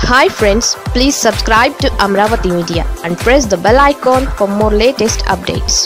hi friends please subscribe to Amaravati media and press the bell icon for more latest updates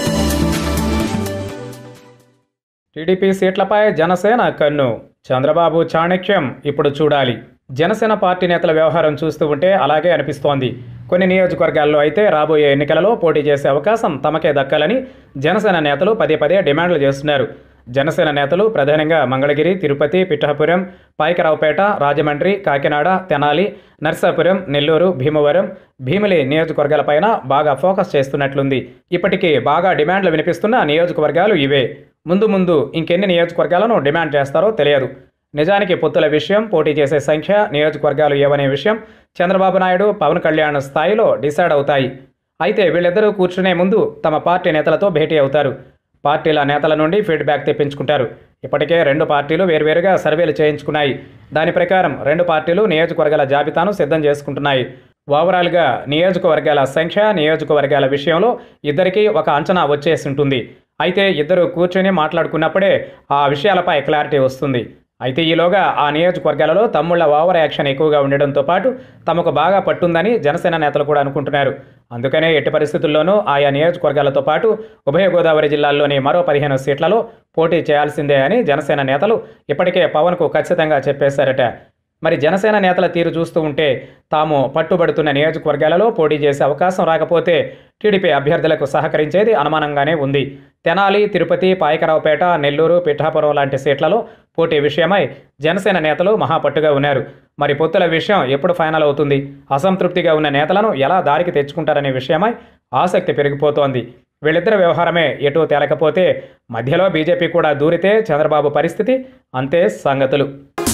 TDP సీట్లపై జనసేన కన్ను చంద్రబాబు చాణక్యం ఇప్పుడు చూడాలి Janasena party నేతల వ్యవహారం చూస్తూ ఉంటే అలాగే అనిపిస్తోంది కొన్ని నియోజకవర్గాల్లో అయితే రాబోయే ఎన్నికలలో పోటీ చేసే అవకాశం తమకే దక్కాలని జనసేన నేతలు పదే పదే డిమాండ్లు చేస్తున్నారు జనసేన నేతలు ప్రధానంగా మంగళగిరి తిరుపతి పిఠాపురం పాయకరావుపేట రాజమండ్రి కాకినాడ తెనాలి నర్సాపురం నెల్లూరు భీమవరం భీమిలి నియోజకవర్గాలపైన బాగా ఫోకస్ చేస్తున్నట్లుంది ఇప్పటికీ బాగా డిమాండ్లు వినిపిస్తున్న నియోజకవర్గాలు ఇవే ముందు ముందు ఇంకెన్ని నియోజకవర్గాలను డిమాండ్ చేస్తారో తెలియదు నిజానికి పొత్తుల విషయం పోటీ చేసే సంఖ్య నియోజకవర్గాలు ఏవనే విషయం చంద్రబాబు నాయుడు పవన్ కళ్యాణ్ స్థాయిలో డిసైడ్ అవుతాయి అయితే వీళ్ళిద్దరూ కూర్చునే ముందు తమ పార్టీ నేతలతో భేటీ అవుతారు పార్టీల నేతల నుండి ఫీడ్బ్యాక్ తెప్పించుకుంటారు ఇప్పటికే రెండు పార్టీలు వేర్వేరుగా సర్వేలు చేయించుకున్నాయి దాని ప్రకారం రెండు పార్టీలు నియోజకవర్గాల జాబితాను సిద్ధం చేసుకుంటున్నాయి ఓవరాల్గా నియోజకవర్గాల సంఖ్య నియోజకవర్గాల విషయంలో ఇద్దరికీ ఒక అంచనా వచ్చేసి ఉంటుంది అయితే ఇద్దరు కూర్చొని మాట్లాడుకున్నప్పుడే ఆ విషయాలపై క్లారిటీ వస్తుంది అయితే ఈలోగా ఆ నియోజకవర్గాలలో తమ్ముళ్ల ఓవర్ యాక్షన్ ఎక్కువగా ఉండడంతో పాటు తమకు బాగా పట్టుందని జనసేన నేతలు కూడా అనుకుంటున్నారు అందుకనే ఎట్టి పరిస్థితుల్లోనూ ఆయా నియోజకవర్గాలతో పాటు ఉభయ గోదావరి జిల్లాల్లోని మరో పదిహేను సీట్లలో పోటీ చేయాల్సిందే అని జనసేన నేతలు ఇప్పటికే పవన్కు ఖచ్చితంగా చెప్పేశారట మరి జనసేన నేతల తీరు చూస్తూ ఉంటే తాము పట్టుబడుతున్న నియోజకవర్గాలలో పోటీ చేసే అవకాశం రాకపోతే టీడీపీ అభ్యర్థులకు సహకరించేది అనుమానంగానే ఉంది తెనాలి తిరుపతి పాయకరావుపేట నెల్లూరు పిఠాపురం లాంటి సీట్లలో పోటీ విషయమై జనసేన నేతలు మహాపట్టుగా ఉన్నారు మరి పొత్తుల విషయం ఎప్పుడు ఫైనల్ అవుతుంది అసంతృప్తిగా ఉన్న నేతలను ఎలా దారికి తెచ్చుకుంటారనే విషయమై ఆసక్తి పెరిగిపోతోంది వీళ్ళిద్దరి వ్యవహారమే ఎటూ తేలకపోతే మధ్యలో బీజేపీ కూడా దూరితే చంద్రబాబు పరిస్థితి అంతే సంగతులు